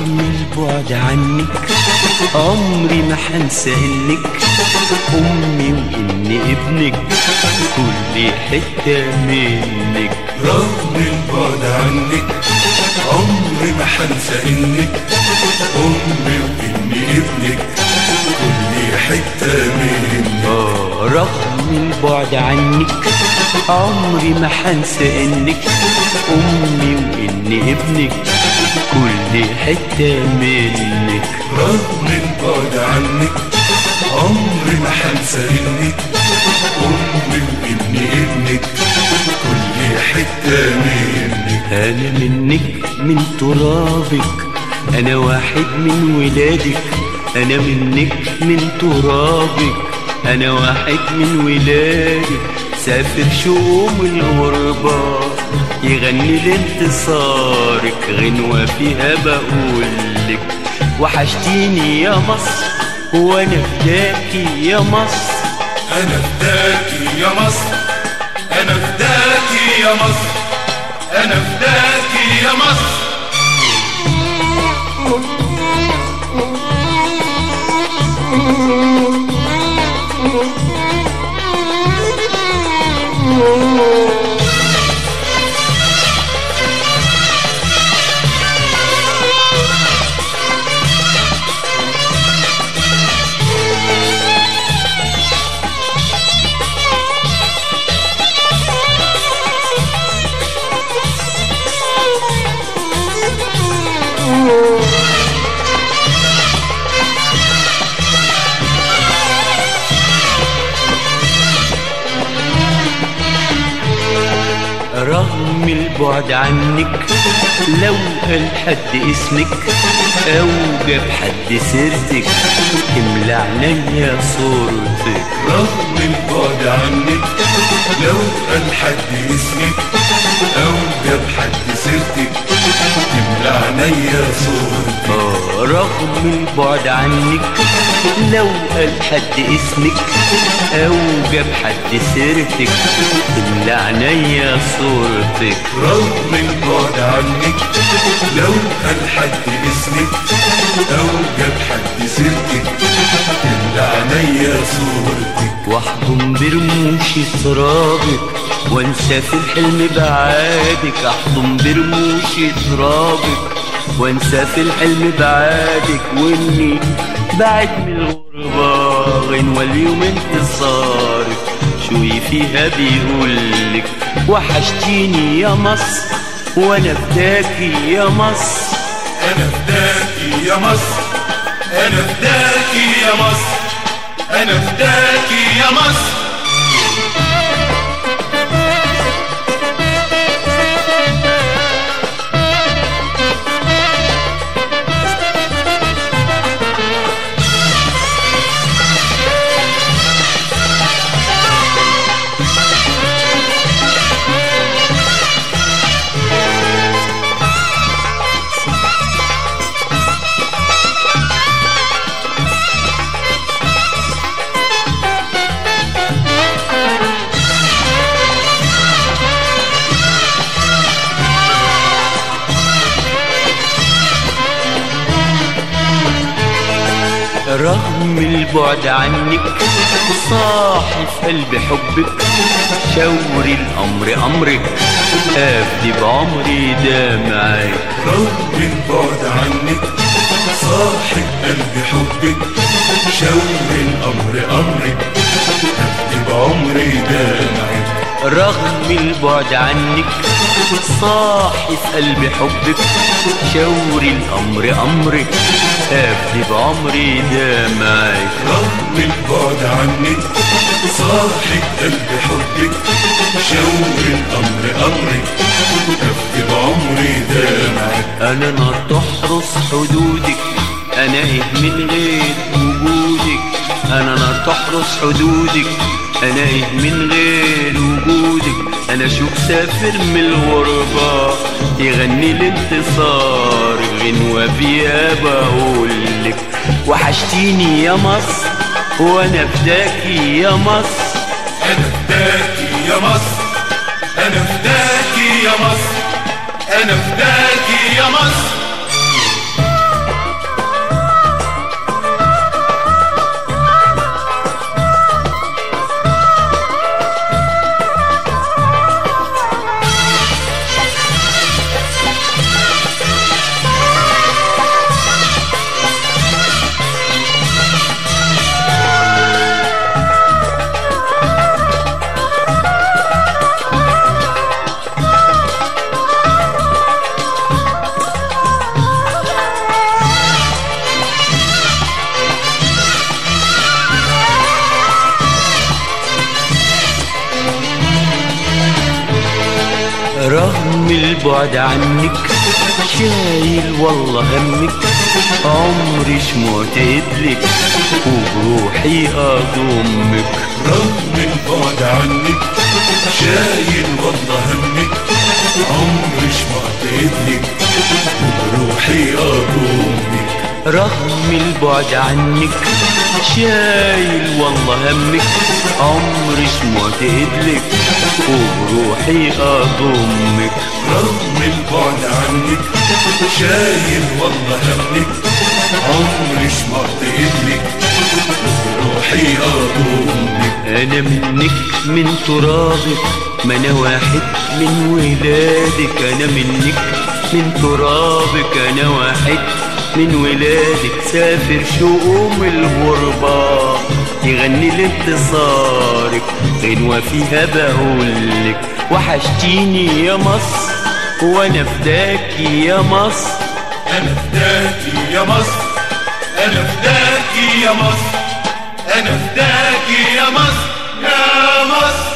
رغم البعد عنك عمري ما حنسى انك امي واني ابنك كل حتة منك رغم البعد عنك عمري ما حنسى انك امي واني ابنك كل حتة منك آه رغم البعد عنك عمري ما حنسى انك امي واني ابنك كل حتة منك رغم البعد عنك عمري ما حنسى انك امي واني ابنك كل حتة منك انا منك من ترابك انا واحد من ولادك انا منك من ترابك انا واحد من ولادك سافر شؤوم الغربة يغني لانتصارك غنوة فيها بقولك وحشتيني يا مصر وانا فداكي يا مصر انا فداكي يا مصر انا فداكي يا مصر انا فداكي يا مصر رغم البعد عنك لو قال حد اسمك او جاب حد سيرتك تملى عينيا صورتك رغم البعد عنك لو قال حد اسمك او جاب حد سيرتك تملى عينيا صورتك آه رغم البعد عنك لو قال حد اسمك او جاب حد سيرتك تملى عينيا صورتك رغم البعد عنك لو قال حد اسمك او جاب حد سيرتك تملى عينيا صورتك واحضن برموش ترابك وانسى في الحلم بعادك احضن برموش ترابك وانسى في الحلم بعادك واني بعد من الغربة غنوة اليوم انتصارك شوي فيها بيقولك وحشتيني يا مصر وانا فداكي يا مصر انا فداكي يا مصر انا فداكي يا مصر انا فداكي يا مصر رغم البعد عنك صاحي في قلبي حبك شوري الأمر أمرك أفدي بعمري ده معاك رغم البعد عنك صاحب قلبي حبك شور الامر امرك افدي بعمري دمعك رغم البعد عنك صاحي في قلبي حبك شوري الأمر أمرك أفدي بعمري ده معاك رغم البعد عنك صاحب قلبي حبك شور الامر امرك افدي بعمري دمعك أنا نار تحرس حدودك أنا إيه من غير وجودك أنا نار تحرس حدودك أنا إيه من غير وجودك أنا شوف سافر من الغربة يغني الانتصار غنوة فيها بقولك وحشتيني يا مصر وأنا فداكي يا مصر انا فداكي يا مصر انا فداكي يا مصر انا فداكي يا مصر رغم البعد عنك شايل والله همك عمري شمعت لك وبروحي اضمك رغم البعد عنك شايل والله همك عمري شمعت لك وبروحي اضمك رغم البعد عنك شايل والله همك عمري شمعت لك وبروحي اضمك رغم البعد عنك شايل والله همك عمري شمعت لك وبروحي اضمك انا منك من ترابك ما انا واحد من ولادك انا منك من ترابك انا واحد من ولادك سافر شؤوم الغربة يغني لانتصارك غنوة فيها بقولك وحشتيني يا مصر وانا فداكي يا مصر انا فداكي يا مصر انا فداكي يا مصر انا فداكي يا مصر يا مصر